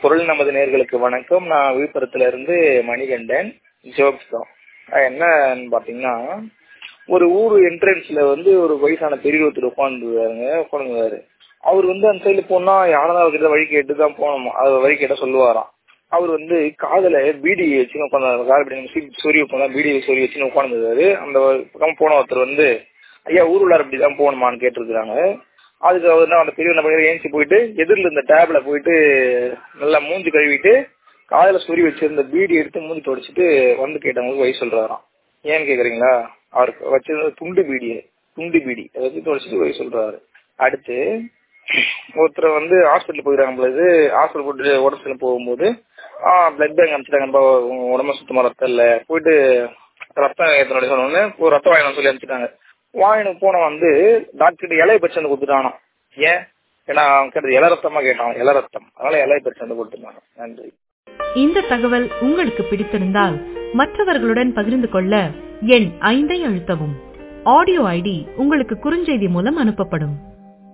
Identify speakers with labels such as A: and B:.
A: குரல் நமது நேர்களுக்கு வணக்கம் நான் விழுப்புரத்துல இருந்து மணிகண்டன் ஜோக்ஸ் தான் அஹ் என்னன்னு பாத்தீங்கன்னா ஒரு ஊர் என்ட்ரன்ஸ்ல வந்து ஒரு வயசான பெரிய ஒருத்தர் உட்காந்துருவாருங்க உட்காந்துருவாரு அவர் வந்து அந்த சைடுல போனா யாரும் அவர்கிட்ட வழி கேட்டு தான் போகணுமா அது வழி கேட்ட சொல்லுவாராம் அவர் வந்து காதுல பீடி வச்சுன்னு உட்காந்து கால் பீடி சீட் சொறி உட்காந்து பீடி சொறி வச்சுன்னு உட்காந்துருக்காரு அந்த பக்கம் போன ஒருத்தர் வந்து ஐயா ஊர் உள்ளார இப்படிதான் போகணுமான்னு கேட்டிருக்கிறாங்க அதுக்கு அவர் என்ன அந்த பெரிய என்ன பண்ணி ஏஞ்சி போயிட்டு எதிரில் இருந்த டேப்ல போயிட்டு நல்லா மூஞ்சி கழுவிட்டு காதுல சொறி வச்சிருந்த பீடி எடுத்து மூஞ்சி தொடச்சிட்டு வந்து கேட்டவங்களுக்கு வயசு சொல்றாராம் ஏன்னு கேக்குறீங்களா அவருக்கு வச்சிருந்த துண்டு பீடி துண்டு பீடி அதை வச்சு தொடச்சிட்டு வயசு சொல்றாரு அடுத்து ஒருத்தர் வந்து ஹாஸ்பிட்டல் போயிடறாங்க பொழுது ஹாஸ்பிட்டல் போட்டு உடம்புல போகும்போது பிளட் பேங்க் அனுப்பிச்சிட்டாங்க உங்க உடம்பு சுத்தமா ரத்தம் இல்ல போயிட்டு ரத்தம் ஏத்தனுடைய சொன்னோடனே ஒரு ரத்தம் வாங்கணும் சொல்லி அனுப்பிச்சிட்டாங்க வாங்கினு போன வந்து டாக்டர் இலைய பறிச்சு வந்து கொடுத்துட்டானோ ஏன் ஏன்னா அவன் கேட்டது இல ரத்தமா கேட்டான் இல ரத்தம் அதனால இலைய பறிச்சு வந்து கொடுத்துட்டாங்க நன்றி
B: இந்த தகவல் உங்களுக்கு பிடித்திருந்தால் மற்றவர்களுடன் பகிர்ந்து கொள்ள எண் ஐந்தை அழுத்தவும் ஆடியோ ஐடி உங்களுக்கு குறுஞ்செய்தி மூலம் அனுப்பப்படும்